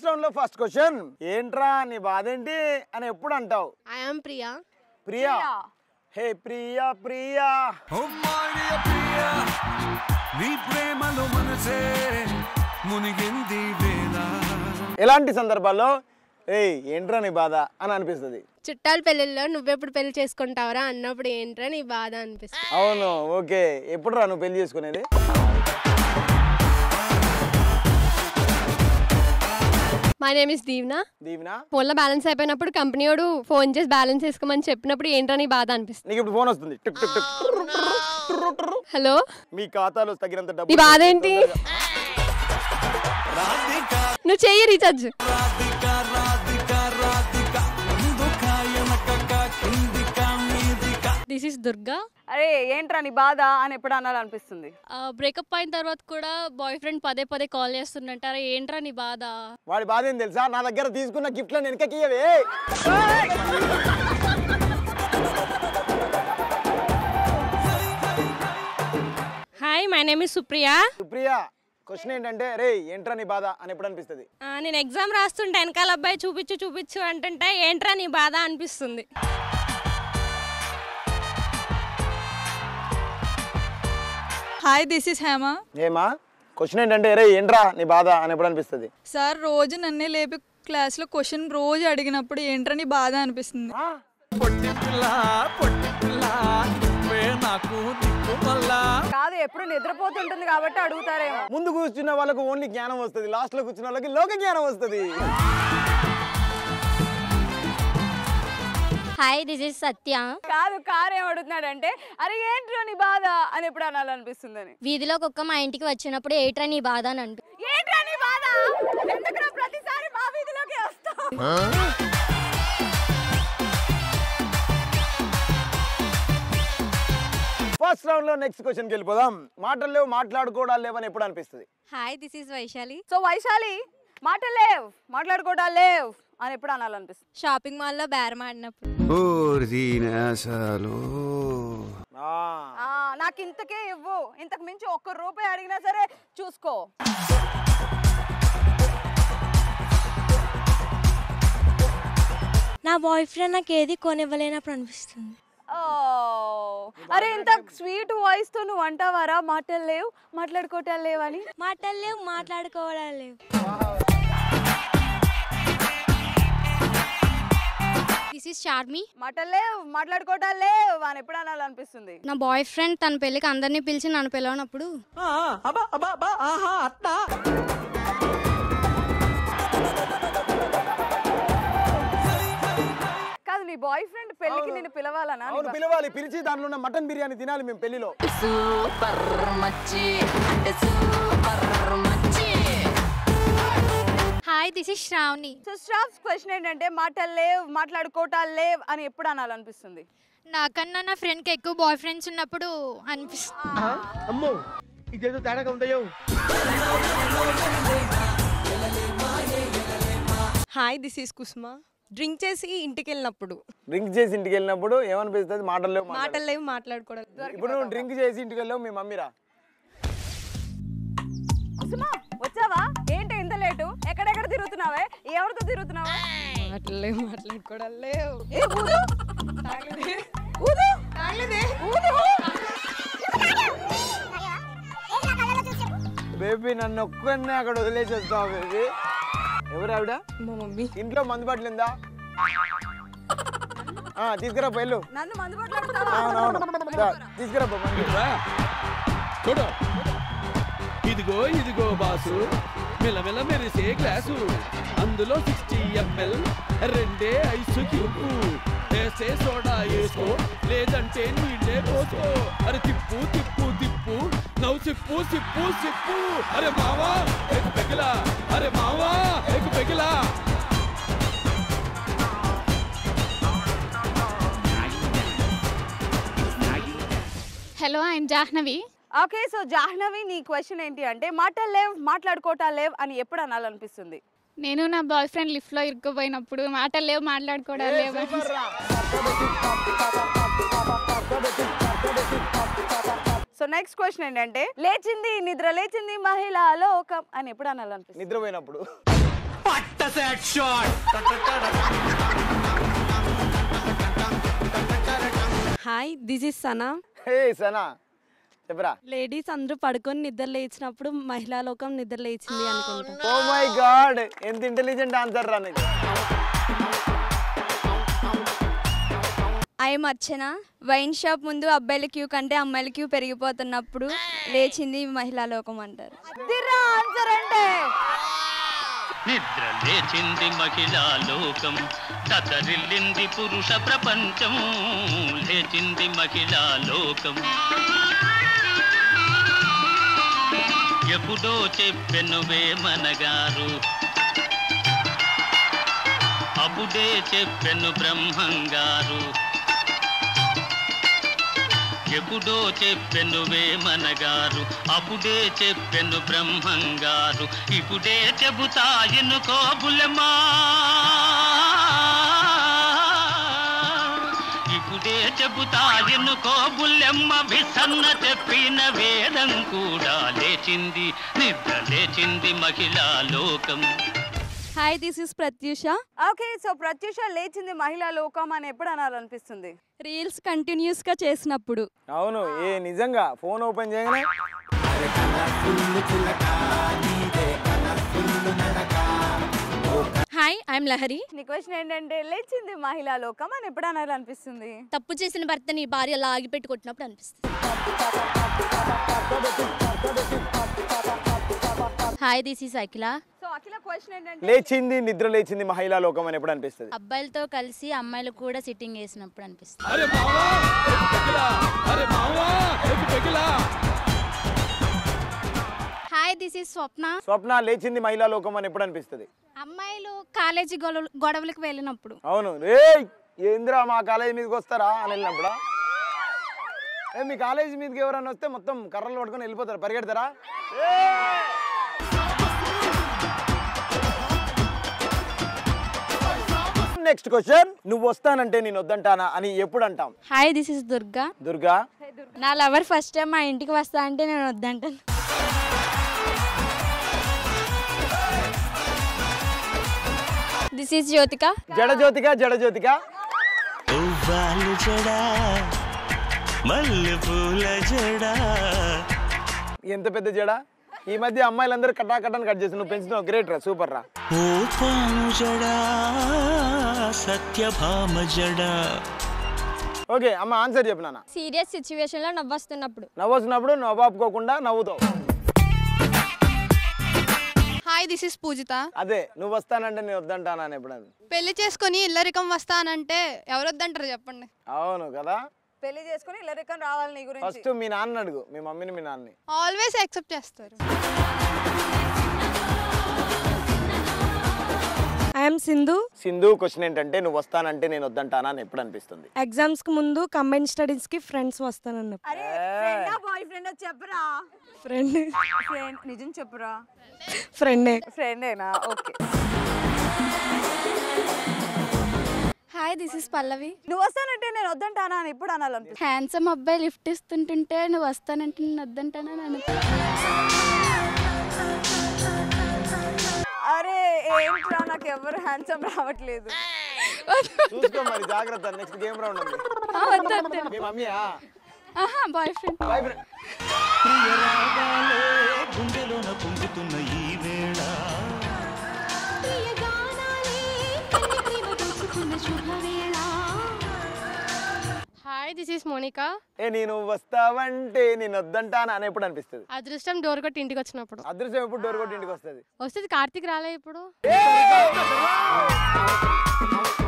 Round లో first question ఏంట్రా నీ బాధ ఏంటి అని ఎప్పుడు అంటావు I am Priya Priya hey Priya Priya ఓ మాయ ప్రియ నీ ప్రేమలో మనసే మునిగింది వేళ ఎలాంటి సందర్భాల్లో ఏయ్ ఏంట్రా నీ బాధ అని అనిపిస్తుంది చుట్టాల పెళ్ళిళ్ళలో నువ్వెప్పుడు పెళ్లి చేసుకుంటావరా అన్నప్పుడు ఏంట్రా నీ బాధ అనిపిస్తుంది అవును ఓకే ఎప్పుడు రా నువ్వు పెళ్లి చేసుకునేది మా నేమ్ ఇస్ దీవ్నా దీవినా ఫోన్లో బ్యాలెన్స్ అయిపోయినప్పుడు కంపెనీ వాడు ఫోన్ చేసి బ్యాలెన్స్ వేసుకోమని చెప్పినప్పుడు ఏంటో నీ బాధ అనిపిస్తుంది నీకు ఇప్పుడు ఫోన్ వస్తుంది టిక్ టిక్ టిక్ హలో మీ ఖాతాలో తగినంత నీ డబ్బు బాధ ఏంటి రాధిక నువ్వు చెయ్యి రీఛార్జ్ రాధిక రాధిక రాధిక ముందుక వెనకక కిందిక మీదిక దిస్ ఇస్ దుర్గా అరే ఏంట్రా నీ బాధ అని ఎప్పుడు అనాలనిపిస్తుంది బ్రేకప్ అయిన తర్వాత కూడా బాయ్ ఫ్రెండ్ పదే పదే కాల్ చేస్తున్నట్టారా ఏంట్రా నీ బాధ వాడి బాధ ఏం తెలుసా నా దగ్గర తీసుకున్న గిఫ్ట్లను వెనకకి ఇయ్యవే hi my name is Supriya Supriya question ఏంటంటే రే ఏంట్రా నీ బాధ అని ఎప్పుడు అనిపిస్తుంది నేను ఎగ్జామ్ రాస్తుంటే వెనకాల అబ్బాయి చూపించు చూపించు అంటుంటే ఏంట్రా నీ బాధ అనిపిస్తుంది హాయ్ దిస్ ఇస్ హేమ ఏమా క్వశ్చన్ ఏంటంటే రే ఏంట్రా నీ బాధ అని ఎప్పుడు అనిపిస్తుంది సార్ రోజు నన్నే లేపి క్లాస్లో క్వశ్చన్ రోజు అడిగినప్పుడు ఏంట్రని బాధ అనిపిస్తుంది పొట్టి పిల్ల పొట్టి పిల్ల నువ్వే నాకు దిక్కు మల్లా కాదు ఎప్పుడు నిద్రపోతుంటుంది కాబట్టి అడుగుతారేమో ముందు కూర్చున్న వాళ్ళకు ఓన్లీ జ్ఞానం వస్తుంది లాస్ట్ లో కూర్చున్న వాళ్ళకి లోక జ్ఞానం వస్తుంది హాయ్ దిస్ ఇస్ సత్య కాదు కారు ఏం అడుగుతున్నాడంటే అరే ఏంట్రా నీ బాధ అని ఎప్పుడు అనాలనిపిస్తుందని వీధిలో కుక్క మా ఇంటికి వచ్చినప్పుడు ఏట్రా నీ బాధ అని అంటు ఏంట్రా నీ బాధ ఎందుకురా ప్రతిసారి మా వీధిలోకి వస్తావు ఫస్ట్ రౌండ్ లో నెక్స్ట్ క్వశ్చన్కి వెళ్ళిపోదాం మాటలు లేవు మాట్లాడుకోవడాలు లేవని ఎప్పుడు అనిపిస్తుంది hi this is Vaishali so Vaishali మాట లేవ్ మాట్లాడుకోవడా లేవ్ అని ఎప్పుడు అనాలనిపిస్తుంది షాపింగ్ మాల్లో బేరం ఆడినప్పుడు ఆ, ఆ, నాకు ఇంతకే ఇవ్వు ఇంతకు మించి ఒక్క రూపాయి అడిగినా సరే చూసుకో నా బాయ్ ఫ్రెండ్ నాకు ఏది కొనివ్వలేనప్పుడు అనిపిస్తుంది ఓ, అరే ఇంత స్వీట్ వాయిస్ తో నువ్వు అంటావారా మాటలు లేవు మాట్లాడుకోవటాలు లేవని మాటలు లేవు మాట్లాడుకోవడాలు లేవు దిస్ ఇస్ చార్మి మాటలు లేవు మాట్లాడుకోవటాలు లేవు అని ఎప్పుడు అనాలనిపిస్తుంది నా బాయ్ ఫ్రెండ్ తన పెళ్ళికి అందరినీ పిలిచి నన్ను పిలవనప్పుడు కాదు నీ బాయ్ ఫ్రెండ్ పెళ్ళికి నిన్ను పిలవాలనా నీ అవును బా- పిలవాలి పిలిచి దాంట్లో ఉన్న మటన్ బిర్యానీ తినాలి మేము పెళ్లిలో hi this is Sravani so స్టాఫ్స్ క్వశ్చన్ ఏంటంటే మాటలు లేవు మాట్లాడుకోవటాలు లేవు అని ఎప్పుడు అనాలనిపిస్తుంది నాకన్నా నా ఫ్రెండ్కి ఎక్కువ బాయ్ ఫ్రెండ్స్ ఉన్నప్పుడు అనిపిస్తుంది అమ్మో ఇదేదో తేడాగా ఉందయ్యో hi this is Kusma drink చేసి ఇంటికి వెళ్ళినప్పుడు డ్రింక్ చేసి ఇంటికి వెళ్ళినప్పుడు ఏమనిపిస్తుంది మాటలు లేవు మాట్లాడు. మాటలు లేవు మాట్లాడుకోవడం ఇప్పుడు నువ్వు డ్రింక్ చేసి ఇంటికి వెళ్ళావు మీ మమ్మీరా సుమా వచ్చావా ఏంటి ఇంత లేటు ఎక్కడెక్కడ తిరుగుతున్నావే ఎవరితో తిరుగుతున్నావా మాటలు లేవు మాట్లాడుకోవడం లేవు ఏ, ఊదు. ఊదు. ఊదు. బేబీ నన్ను ఒక్కనే అక్కడ వదిలేసి వస్తావు బేబీ ఎవరు ఆవిడ మా మమ్మీ ఇంట్లో మందు బాటిల్ ఉందా ఆ, తీసుకురా పో, వెళ్ళు నన్ను మందు పట్లాడుతావా అవునవును దా, తీసుకురా పో, మందు. చూడు ఇదిగో ఇదిగో బాసు మెలమెల మెరిసే గ్లాసు అందులో సిక్స్టీ ఎంఎల్ రెండే ఐస్ క్యూబ్ వేసే సోడా వేసుకో లేదంటే నీళ్ళే పోసుకో అరే తిప్పు తిప్పు తిప్పు నవ్వు సిప్పు సిప్పు సిప్పు అరే మావా ఎగు పెగిలా అరే మావా ఎగు పెగిలా hello I'm Jahnavi okay so Jahnavi నీ క్వశ్చన్ ఏంటి అంటే మాటలు లేవు మాట్లాడుకోవటాలు లేవు అని ఎప్పుడు అనాలనిపిస్తుంది నేను నా బాయ్ ఫ్రెండ్ లిఫ్ట్లో ఇరుక్కుపోయినప్పుడు మాటలు లేవు మాట్లాడుకోవడం లేవు సూపర్ రా. సో నెక్స్ట్ క్వశ్చన్ ఏంటంటే లేచింది నిద్ర లేచింది మహిళ లోకం అని ఎప్పుడు అనాలనిపిస్తుంది నిద్రపోయినప్పుడు పట్ట set shot hi this is Sana hey Sana చెప్పరా లేడీస్ అందరూ పడుకొని నిద్ర లేచినప్పుడు మహిళా లోకం నిద్ర లేచింది అనుకుంటా ఓ మై గాడ్ ఎంత ఇంటెలిజెంట్ ఆన్సర్ రా నీకు ఐఎమ్ అర్చన వైన్ షాప్ ముందు అబ్బాయిల క్యూ కంటే అమ్మాయిల క్యూ పెరిగిపోతున్నప్పుడు లేచింది మహిళా లోకం అంటారు ఆన్సర్ అంటే నిద్ర లేచింది మహిళా లోకం దతరిల్లింది పురుష ప్రపంచం లేచింది మహిళా లోకం ఎప్పుడో చెప్పెను వేమనగారు అప్పుడే చెప్పెను బ్రహ్మంగారు ఎప్పుడో చెప్పెను వేమనగారు అప్పుడే చెప్పెను బ్రహ్మంగారు ఇప్పుడే చెబుతాయను కోబులమా ఇప్పుడే చెబుతాయను కోబులెమ్మ విసన్న చెప్పిన వేదం కూడా లేచింది నిద్ర లేచింది మహిళా లోకం hi this is Pratyusha okay so Pratyusha లేచింది మహిళా లోకం అని ఎప్పుడు అనాలనిపిస్తుంది రీల్స్ కంటిన్యూస్ గా చేసినప్పుడు అవును ఏ నిజంగా ఫోన్ ఓపెన్ చేయగానే హాయ్ ఐఎమ్ లహరి నీ క్వశ్చన్ ఏంటంటే లేచింది మహిళా లోకం అని ఎప్పుడు అనాలనిపిస్తుంది తప్పు చేసిన భర్త నీ భార్య లాగి పెట్టి కొట్టినప్పుడు అనిపిస్తుంది hi this is Akhila so Akhila question ఏంటంటే లేచింది నిద్ర లేచింది మహిళా లోకం అని ఎప్పుడు అనిపిస్తుంది అబ్బాయిలతో కలిసి అమ్మాయిలు కూడా సిట్టింగ్ వేసినప్పుడు అనిపిస్తుంది అరే మావా ఎత్తు పెగిలా అరే మావా ఎత్తు పెగిలా hi this is Swapna Swapna లేచింది మహిళా లోకం అని ఎప్పుడు అనిపిస్తుంది అమ్మాయిలు కాలేజీ గొడవ గొడవలకు వెళ్ళినప్పుడు అవును రే ఏంద్రా మా కాలేజీ మీదకి వస్తారా అని వెళ్ళినప్పుడా ఏ మీ కాలేజీ మీదకి ఎవరైనా వస్తే మొత్తం కర్రలు పట్టుకొని వెళ్ళిపోతారు పరిగెడతారా నెక్స్ట్ క్వశ్చన్ నువ్వు వస్తానంటే నేను వద్దంటానా అని ఎప్పుడు అంటాం hi this is Durga Durga నా లవర్ ఫస్ట్ టైం మా ఇంటికి వస్తా అంటే నేను వద్దంటాను దిస్ ఈస్ జ్యోతిక జడ జ్యోతిక జడ జ్యోతిక పువ్వాలు జడా మల్లె పూల జడా ఎంత పెద్ద జడ ఈ మధ్య అమ్మాయిలందరూ కట్టా కట్టని కట్ చేసి నువ్వు పెంచుతున్నావు గ్రేట్ రా సూపర్ రా ఓ పాము జడా సత్యభామ జడా ఓకే అమ్మ ఆన్సర్ చెప్పు నాన్న సీరియస్ సిచ్యువేషన్ లో నవ్వొస్తున్నప్పుడు నవ్వొస్తున్నప్పుడు నవ్వాపుకోకుండా నవ్వుతావు హాయ్ దిస్ ఇస్ పూజిత అదే నువ్వు వస్తానంటే నేను వద్దంటానా అని ఎప్పుడు అని. పెళ్లి చేసుకొని ఇల్లరికం వస్తానంటే ఎవరు వద్దంటారు చెప్పండి అవును కదా పెళ్లి చేసుకుని ఇల్లరికం రావాలి నీ గురించి ఫస్ట్ మీ నాన్న అడుగు మీ మమ్మీని మీ నాన్నని ఆల్వేస్ యాక్సెప్ట్ చేస్తారు ఐఎమ్ సింధు సింధు క్వశ్చన్ ఏంటంటే నువ్వు వస్తానంటే నేను వద్దంటానా అని ఎప్పుడు అనిపిస్తుంది ఎగ్జామ్స్ కి ముందు కంబైన్ స్టడీస్ కి ఫ్రెండ్స్ వస్తానన్న అరే ఫ్రెండా బాయ్ ఫ్రెండ్ చెప్పరా ఫ్రెండ్ ఫ్రెండ్ నిజం చెప్పురా ఫ్రెండే ఫ్రెండేనా okay hi this is Pallavi నువ్వు వస్తానంటే నేను వద్దంటానా అని ఎప్పుడు అనాలనిపిస్తుంది హ్యాండ్సమ్ అబ్బాయి లిఫ్ట్ ఇస్తుంటుంటే నువ్వు వస్తానంటే నేను వద్దంటానా అని అరే ఏంట్రా నాకు ఎవరు హ్యాండ్సమ్ రావట్లేదు చూసుకో మరి జాగ్రత్త నెక్స్ట్ గేమ్ రౌండ్ ఉంది మీ మమ్మీయా బాయ్ ఫ్రెండ్ బాయ్ ఫ్రెండ్ గుండెలోన పొంగుతున్న ఈ వేళ హాయ్ దిస్ ఈస్ మోనికా ఏ నేను వస్తావంటే నేను వద్దంటానా అని ఎప్పుడు అనిపిస్తుంది అదృష్టం డోర్ కొట్టి ఇంటికి వచ్చినప్పుడు అదృశ్యం ఎప్పుడు డోర్ కొట్టి ఇంటికి వస్తుంది వస్తుంది కార్తీక్ రాలే ఇప్పుడు